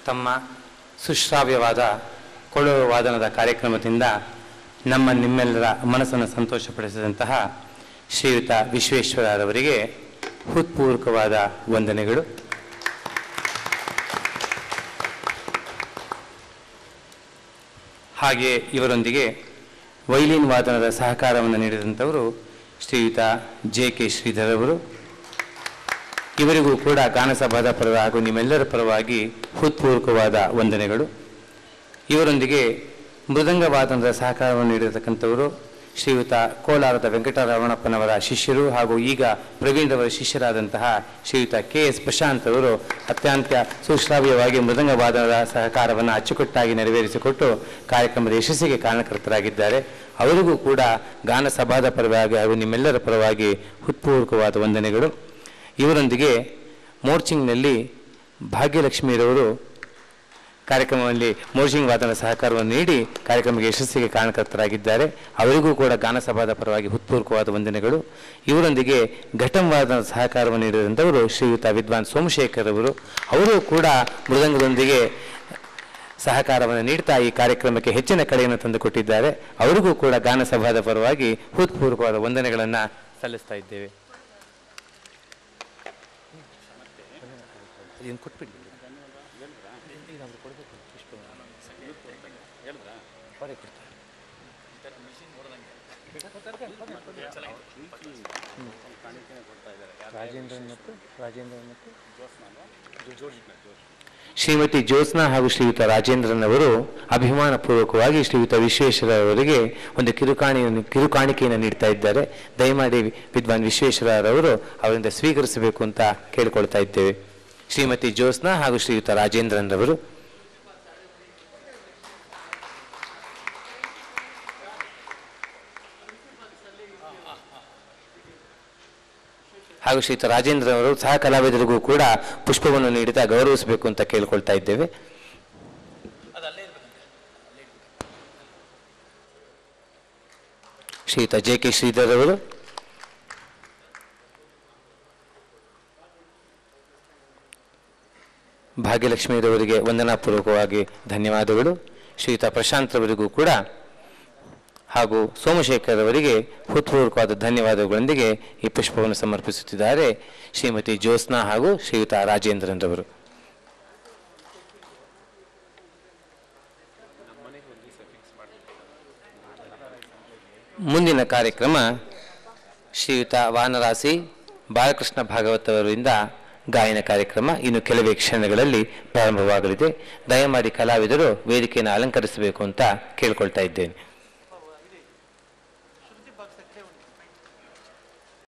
ತಮ್ಮ ಸುಶ್ರಾವ್ಯವಾದ ಕೊಳಲು ವಾದನದ ಕಾರ್ಯಕ್ರಮದಿಂದ ನಮ್ಮ ನಿಮ್ಮೆಲ್ಲರ ಮನಸ್ಸನ್ನು ಸಂತೋಷಪಡಿಸಿದಂತಹ ಶ್ರೀಯುತ ವಿಶ್ವೇಶ್ವರರವರಿಗೆ ಹೃತ್ಪೂರ್ವಕವಾದ ವಂದನೆಗಳು ಹಾಗೆಯೇ ಇವರೊಂದಿಗೆ ವೈಲಿನ್ ವಾದನದ ಸಹಕಾರವನ್ನು ನೀಡಿದಂಥವರು ಶ್ರೀಯುತ ಜೆ ಕೆ ಶ್ರೀಧರ್ ಅವರು ಇವರಿಗೂ ಕೂಡ ಗಾನಸಭಾದ ಪರ ಹಾಗೂ ನಿಮ್ಮೆಲ್ಲರ ಪರವಾಗಿ ಹೃತ್ಪೂರ್ವಕವಾದ ವಂದನೆಗಳು ಇವರೊಂದಿಗೆ ಮೃದಂಗ ವಾದನದ ಸಹಕಾರವನ್ನು ನೀಡಿರತಕ್ಕಂಥವರು ಶ್ರೀಯುತ ಕೋಲಾರದ ವೆಂಕಟರಮಣಪ್ಪನವರ ಶಿಷ್ಯರು ಹಾಗೂ ಈಗ ಪ್ರವೀಣ್ರವರ ಶಿಷ್ಯರಾದಂತಹ ಶ್ರೀಯುತ ಕೆ ಎಸ್ ಪ್ರಶಾಂತ್ ಅವರು ಅತ್ಯಂತ ಸುಶ್ರಾವ್ಯವಾಗಿ ಮೃದಂಗ ವಾದನದ ಸಹಕಾರವನ್ನು ಅಚ್ಚುಕಟ್ಟಾಗಿ ನೆರವೇರಿಸಿಕೊಟ್ಟು ಕಾರ್ಯಕ್ರಮದ ಯಶಸ್ಸಿಗೆ ಕಾರಣಕರ್ತರಾಗಿದ್ದಾರೆ ಅವರಿಗೂ ಕೂಡ ಗಾನ ಸಭಾದ ಪರವಾಗಿ ಹಾಗೂ ನಿಮ್ಮೆಲ್ಲರ ಪರವಾಗಿ ಹೃತ್ಪೂರ್ವಕವಾದ ವಂದನೆಗಳು ಇವರೊಂದಿಗೆ ಮೋರ್ಚಿಂಗ್ನಲ್ಲಿ ಭಾಗ್ಯಲಕ್ಷ್ಮಿರವರು ಕಾರ್ಯಕ್ರಮದಲ್ಲಿ ಮೋರ್ಚಿಂಗ್ ವಾದನ ಸಹಕಾರವನ್ನು ನೀಡಿ ಕಾರ್ಯಕ್ರಮಕ್ಕೆ ಯಶಸ್ಸಿಗೆ ಕಾರಣಕರ್ತರಾಗಿದ್ದಾರೆ ಅವರಿಗೂ ಕೂಡ ಗಾನಸಭಾದ ಪರವಾಗಿ ಹೃತ್ಪೂರ್ವಕವಾದ ವಂದನೆಗಳು ಇವರೊಂದಿಗೆ ಘಟಂ ವಾದನ ಸಹಕಾರವನ್ನು ನೀಡಿದಂಥವರು ಶ್ರೀಯುತ ವಿದ್ವಾನ್ ಸೋಮಶೇಖರ್ ಅವರು ಅವರು ಕೂಡ ಮೃದಂಗದೊಂದಿಗೆ ಸಹಕಾರವನ್ನು ನೀಡ್ತಾ ಈ ಕಾರ್ಯಕ್ರಮಕ್ಕೆ ಹೆಚ್ಚಿನ ಕಡೆಯನ್ನು ತಂದುಕೊಟ್ಟಿದ್ದಾರೆ ಅವರಿಗೂ ಕೂಡ ಗಾನಸಭಾದ ಪರವಾಗಿ ಹೃತ್ಪೂರ್ವಕವಾದ ವಂದನೆಗಳನ್ನು ಸಲ್ಲಿಸ್ತಾ ಇದ್ದೇವೆ ಇದನ್ನು ಕೊಟ್ಬಿಡಿ ಅವರೇ ಕೊಡ್ತಾರೆ ರಾಜೇಂದ್ರನ್ ಮತ್ತು ರಾಜೇಂದ್ರನ್ ಮತ್ತು ಶ್ರೀಮತಿ ಜ್ಯೋತ್ಸ್ನಾ ಹಾಗೂ ಶ್ರೀಯುತ ರಾಜೇಂದ್ರನ್ ಅವರು ಅಭಿಮಾನಪೂರ್ವಕವಾಗಿ ಶ್ರೀಯುತ ವಿಶ್ವೇಶ್ವರ ಅವರಿಗೆ ಒಂದು ಕಿರುಕಾಣಿಯನ್ನು ಕಿರುಕಾಣಿಕೆಯನ್ನು ನೀಡ್ತಾ ಇದ್ದಾರೆ ದಯಮಾಡಿ ವಿದ್ವಾನ್ ವಿಶ್ವೇಶ್ವರರವರು ಅವರಿಂದ ಸ್ವೀಕರಿಸಬೇಕು ಅಂತ ಕೇಳಿಕೊಳ್ತಾ ಇದ್ದೇವೆ ಶ್ರೀಮತಿ ಜ್ಯೋತ್ಸ್ನಾ ಹಾಗೂ ಶ್ರೀಯುತ ರಾಜೇಂದ್ರನ್ ರವರು ಹಾಗೂ ಶ್ರೀಯುತ ರಾಜೇಂದ್ರ ಅವರು ಸಹ ಕಲಾವಿದರಿಗೂ ಕೂಡ ಪುಷ್ಪವನ್ನು ನೀಡುತ್ತಾ ಗೌರವಿಸಬೇಕು ಅಂತ ಕೇಳ್ಕೊಳ್ತಾ ಇದ್ದೇವೆ ಶ್ರೀಯುತ ಜೆ ಕೆ ಶ್ರೀಧರ್ ಅವರು ಭಾಗ್ಯಲಕ್ಷ್ಮಿರವರಿಗೆ ವಂದನಾಪೂರ್ವಕವಾಗಿ ಧನ್ಯವಾದಗಳು ಶ್ರೀಯುತ ಪ್ರಶಾಂತ್ ರವರಿಗೂ ಕೂಡ ಹಾಗೂ ಸೋಮಶೇಖರ್ ಅವರಿಗೆ ಹೃತ್ಪೂರ್ವಕವಾದ ಧನ್ಯವಾದಗಳೊಂದಿಗೆ ಈ ಪುಷ್ಪವನ್ನು ಸಮರ್ಪಿಸುತ್ತಿದ್ದಾರೆ ಶ್ರೀಮತಿ ಜ್ಯೋತ್ಸ್ನಾ ಹಾಗೂ ಶ್ರೀಯುತ ರಾಜೇಂದ್ರನ್ ರವರು ಮುಂದಿನ ಕಾರ್ಯಕ್ರಮ ಶ್ರೀಯುತ ವಾನರಾಸಿ ಬಾಲಕೃಷ್ಣ ಭಾಗವತ್ ಅವರಿಂದ ಗಾಯನ ಕಾರ್ಯಕ್ರಮ ಇನ್ನು ಕೆಲವೇ ಕ್ಷಣಗಳಲ್ಲಿ ಪ್ರಾರಂಭವಾಗಲಿದೆ ದಯಮಾಡಿ ಕಲಾವಿದರು ವೇದಿಕೆಯನ್ನು ಅಲಂಕರಿಸಬೇಕು ಅಂತ ಕೇಳ್ಕೊಳ್ತಾ ಇದ್ದೇನೆ